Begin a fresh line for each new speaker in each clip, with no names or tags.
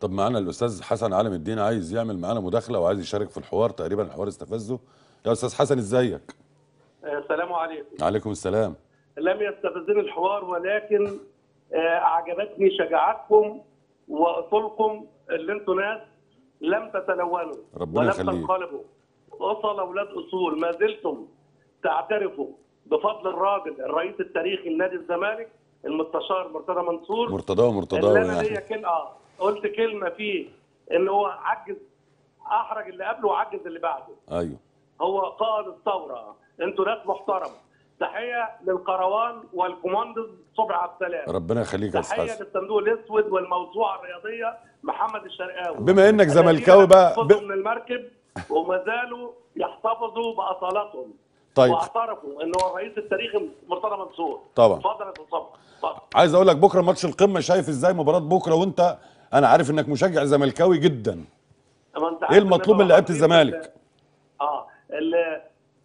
طب معانا الاستاذ حسن عالم الدين عايز يعمل معانا مداخله وعايز يشارك في الحوار تقريبا الحوار استفزه يا استاذ حسن ازيك
السلام عليكم
عليكم السلام
لم يستفزني الحوار ولكن آه، اعجبتني شجاعتكم واصولكم اللي انتوا ناس لم تتلونوا
ربنا
ولم
يخليك.
تنقلبوا اصل اولاد اصول ما زلتم تعترفوا بفضل الراجل الرئيس التاريخي لنادي الزمالك المستشار مرتضى منصور
مرتضى ومرتضى
اللي انا ليا
يعني
كلمه اه قلت كلمه فيه ان هو عجز احرج اللي قبله وعجز اللي بعده
ايوه
هو قائد الثوره انتوا ناس محترمه تحيه للقروان والكوماندوز صبحي عبد السلام
ربنا يخليك يا استاذ
تحيه
حسن
للصندوق الاسود والموسوعه الرياضيه محمد الشرقاوي
بما انك زملكاوي
الذين
بقى
نقذوا
ب...
من المركب وما زالوا يحتفظوا باصالتهم
طيب
واعترفوا ان هو الرئيس التاريخي مرتضى منصور
طبعا.
اتفضل يا استاذ صبحي اتفضل
عايز اقول لك بكره ماتش القمه شايف ازاي مباراه بكره وانت انا عارف انك مشجع زملكاوي جدا
ما انت
ايه
عارف
المطلوب
إن
من لعيبه
إحنا
الزمالك
اه ال-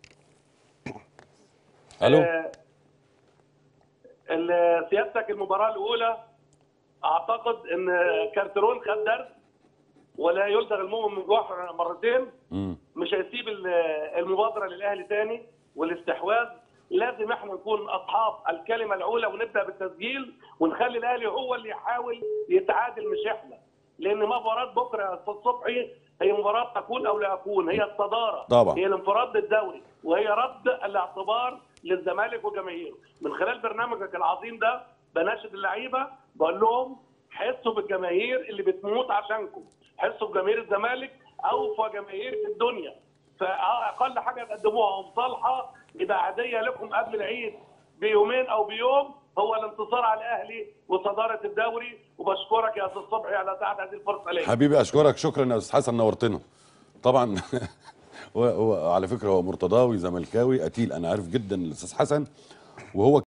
الو
آه، ال- سيادتك المباراه الاولى اعتقد ان كارترون خد درس ولا يلدغ المؤمن من جحر مرتين
مم.
مش هيسيب ال- المبادره للاهلي تاني والاستحواذ لازم احنا نكون اصحاب الكلمه الاولى ونبدا بالتسجيل ونخلي الاهلي هو اللي يحاول يتعادل مش احنا لان مباراه بكره يا استاذ صبحي هي مباراه تكون او لا اكون هي الصداره
طبعا.
هي الانفراد بالدوري وهي رد الاعتبار للزمالك وجماهيره من خلال برنامجك العظيم ده بناشد اللعيبه بقول لهم حسوا بالجماهير اللي بتموت عشانكم حسوا بجماهير الزمالك اوفى جماهير في الدنيا فاقل حاجه تقدموها مصالحه اذا عاديه لكم قبل العيد بيومين او بيوم هو الانتصار على الاهلي وصداره الدوري وبشكرك يا استاذ صبحي على ساعه هذه الفرصه لي
حبيبي اشكرك شكرا يا استاذ حسن نورتنا طبعا هو هو على فكره هو مرتضاوي زملكاوي قتيل انا عارف جدا الاستاذ حسن وهو